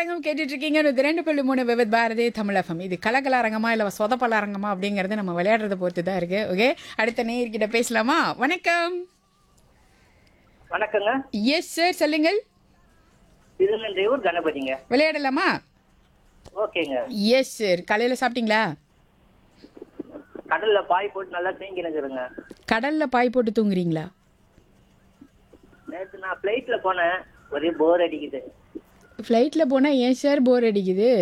கலையரங்கம் கேட்டுட்டு இருக்கீங்க இது ரெண்டு புள்ளி மூணு விவித் பாரதி தமிழகம் இது கலகல அரங்கமா இல்ல சொதப்பல அரங்கமா அப்படிங்கறது நம்ம விளையாடுறத பொறுத்து தான் இருக்கு ஓகே அடுத்த நேயர்கிட்ட பேசலாமா வணக்கம் வணக்கங்க எஸ் சார் சொல்லுங்கள் திருநன்றையூர் கணபதிங்க விளையாடலாமா ஓகேங்க எஸ் சார் காலையில சாப்பிட்டீங்களா கடல்ல பாய் போட்டு நல்லா தூங்கினுக்குறேங்க கடல்ல பாய் போட்டு தூங்குறீங்களா நேற்று நான் ஃப்ளைட்ல போனேன் ஒரே போர் அடிக்குது ஃப்ளைட்ல போனா ஏன் சார் போர் அடிக்குது